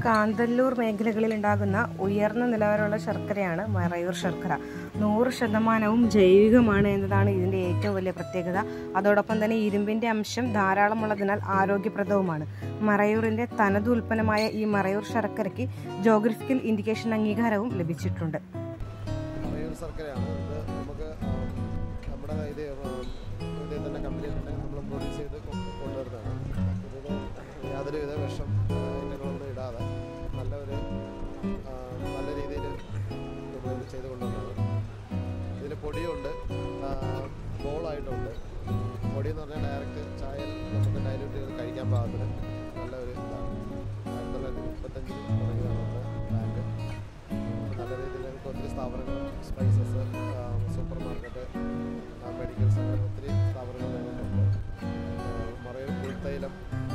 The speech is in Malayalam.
കാന്തല്ലൂർ മേഖലകളിൽ ഉണ്ടാകുന്ന ഉയർന്ന നിലവാരമുള്ള ശർക്കരയാണ് മറയൂർ ശർക്കര നൂറ് ശതമാനവും ജൈവികമാണ് എന്നതാണ് ഇതിൻ്റെ ഏറ്റവും വലിയ പ്രത്യേകത അതോടൊപ്പം തന്നെ ഇരുമ്പിൻ്റെ അംശം ധാരാളമുള്ളതിനാൽ ആരോഗ്യപ്രദവുമാണ് മറയൂരിൻ്റെ തനത് ഉൽപ്പന്നമായ ഈ മറയൂർ ശർക്കരയ്ക്ക് ജോഗ്രഫിക്കൽ ഇൻഡിക്കേഷൻ അംഗീകാരവും ലഭിച്ചിട്ടുണ്ട് മറയൂർ ശർക്കരയാണ് ഇത് നമുക്ക് ആം, നമ്മുടെ ഇത് ആം, ഇന്ത്യയിൽ തന്നെ കമ്പനിയിൽ തന്നെ നമ്മൾ പ്രൊഡ്യൂസ് ചെയ്ത് കൊ- കൊണ്ടുവരുന്നതാണ് ഇതിന് യാതൊരുവിധ വിഷം ആ, ഇനങ്ങളൊന്നും ഇടാതെ നല്ല ഒരു ആ, നല്ല രീതിയിൽ നമ്മളിത് ചെയ്ത് കൊണ്ടുവന്നതാണ് ഇതിൽ പൊടിയുണ്ട് ബോളായിട്ടുണ്ട് പൊടി എന്ന് പറഞ്ഞാൽ ഡയറക്റ്റ് ചായയിൽ നമുക്ക് ഡൈല്യൂട്ട് ചെയ്ത് കഴിക്കാൻ പാകത്തിന് നല്ല ഒരു ഇതാണ് ആയിരത്തി തൊള്ളായിരത്തി മുപ്പത്തഞ്ചിൽ തുടങ്ങിയതാണ് നമ്മുടെ ബാങ്ക് നല്ല രീതിയിൽ നമുക്ക് ഒത്തിരി സ്ഥാപനങ്ങൾ സ്പൈസസ് സൂപ്പർ മാർക്കറ്റ് മെഡിക്കൽസ് അങ്ങനെ ഒത്തിരി സ്ഥാപനങ്ങൾ ഞങ്ങൾക്കുണ്ട് മറയൂർ പുൽത്തൈലം